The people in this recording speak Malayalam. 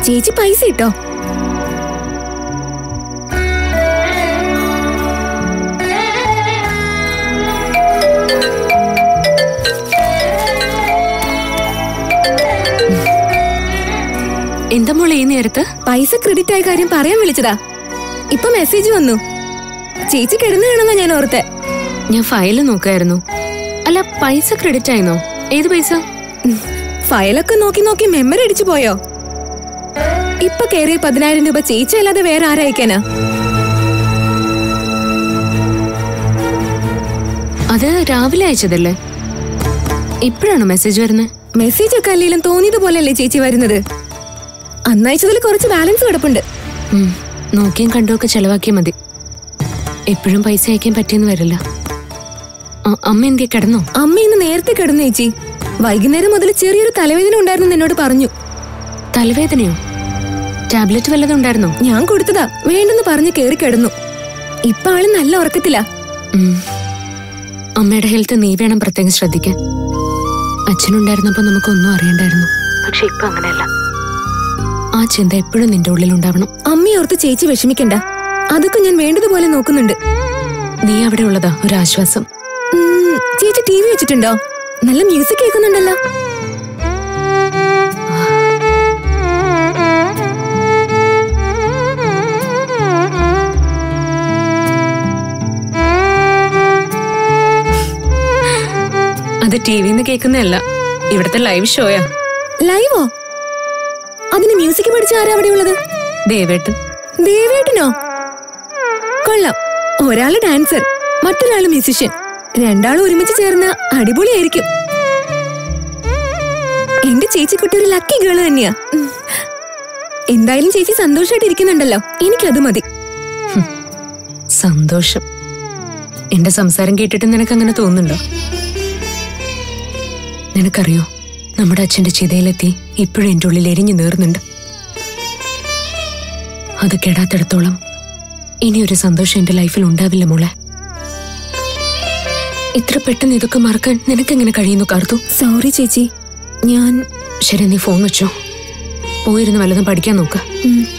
ചേച്ചി പൈസ ഇട്ടോ എന്താ മോളെ ഈ നേരത്ത് പൈസ ക്രെഡിറ്റ് ആയ കാര്യം പറയാൻ വിളിച്ചതാ ഇപ്പൊ മെസ്സേജ് വന്നു ചേച്ചി കിടന്നു കാണുന്ന ഞാൻ ഓർത്തെ ഞാൻ ഫയല് നോക്കായിരുന്നു അല്ല പൈസ ക്രെഡിറ്റ് ആയിരുന്നോ ഏത് പൈസ ഉം, ഫയലൊക്കെ നോക്കി നോക്കി മെമ്മറി അടിച്ചു പോയോ ഇപ്പൊ കയറിയ പതിനായിരം രൂപ ചേച്ചി അല്ലാതെ വേറെ ആരയക്കാനാ അത് രാവിലെ അയച്ചതല്ലേ ഇപ്പോഴാണോ മെസ്സേജ് വരുന്നത് മെസ്സേജ് ഒക്കെ അല്ലെങ്കിലും തോന്നിയതുപോലെയല്ലേ ചേച്ചി വരുന്നത് അന്നയച്ചതിൽ കുറച്ച് ബാലൻസ് കിടപ്പുണ്ട് നോക്കിയും കണ്ടുമൊക്കെ ചെലവാക്കിയാൽ മതി എപ്പോഴും പൈസ അയക്കാൻ പറ്റിയെന്ന് വരില്ല അ- അമ്മ എന്തിയെ കിടന്നോ അമ്മ ഇന്ന് നേരത്തെ കിടന്നു ചേച്ചി വൈകുന്നേരം മുതൽ ചെറിയൊരു തലവേദന ഉണ്ടായിരുന്നു എന്നോട് പറഞ്ഞു തലവേദനയോ ടാബ്ലറ്റ് വല്ലതും ഉണ്ടായിരുന്നോ ഞാൻ കൊടുത്തതാ വേണ്ടെന്ന് പറഞ്ഞ് കേറി കിടന്നു ഇപ്പൊ ആള് നല്ല ഉറക്കത്തിലാ ഉം. അമ്മയുടെ ഹെൽത്ത് നീ വേണം പ്രത്യേകം ശ്രദ്ധിക്കാൻ അച്ഛനുണ്ടായിരുന്നപ്പോ നമുക്കൊന്നും അറിയണ്ടായിരുന്നു പക്ഷെ ഇപ്പൊ അങ്ങനെയല്ല ആ ചിന്ത എപ്പോഴും നിന്റെ ഉള്ളിൽ ഉണ്ടാവണം അമ്മയോർത്ത് ചേച്ചി വിഷമിക്കണ്ട അതൊക്കെ ഞാൻ വേണ്ടതുപോലെ നോക്കുന്നുണ്ട് നീ അവിടെ ഉള്ളതാ ഒരു ആശ്വാസം ഉം, ചേച്ചി ടി വി വെച്ചിട്ടുണ്ടോ നല്ല മ്യൂസിക് കേൾക്കുന്നുണ്ടല്ലോ അത് ടി വിന്ന് കേൾക്കുന്നതല്ല ഇവിടുത്തെ ലൈവ് ഷോയാ ലൈവോ അതിന് മ്യൂസിക് പഠിച്ച ആരാ അവിടെ ഉള്ളത് ദേവേട്ടൻ ദേവേട്ടനോ കൊള്ളാം ഒരാള് ഡാൻസർ മറ്റൊരാള് മ്യൂസിഷ്യൻ രണ്ടാളും ഒരുമിച്ച് ചേർന്ന അടിപൊളിയായിരിക്കും എന്റെ ചേച്ചിക്കുട്ടി ഒരു ലക്കി ഗേള് തന്നെയാ ഉം. എന്തായാലും ചേച്ചി സന്തോഷമായിട്ട് ഇരിക്കുന്നുണ്ടല്ലോ എനിക്കത് മതി സന്തോഷം എന്റെ സംസാരം കേട്ടിട്ട് നിനക്ക് അങ്ങനെ തോന്നുന്നുണ്ടോ നിനക്കറിയോ നമ്മുടെ അച്ഛന്റെ ചിതയിലെത്തി ഇപ്പോഴും എന്റെ ഉള്ളിൽ എരിഞ്ഞു നേർന്നുണ്ട് അത് കെടാത്തിടത്തോളം ഇനിയൊരു സന്തോഷം എന്റെ ലൈഫിൽ ഉണ്ടാവില്ല മോളെ ഇത്ര പെട്ടെന്ന് ഇതൊക്കെ മറക്കാൻ നിനക്കെങ്ങനെ കഴിയുന്നു കാർത്തു സോറി ചേച്ചി ഞാൻ ശരി നീ ഫോൺ വെച്ചോ പോയിരുന്ന് വല്ലതും പഠിക്കാൻ നോക്ക് ഉം,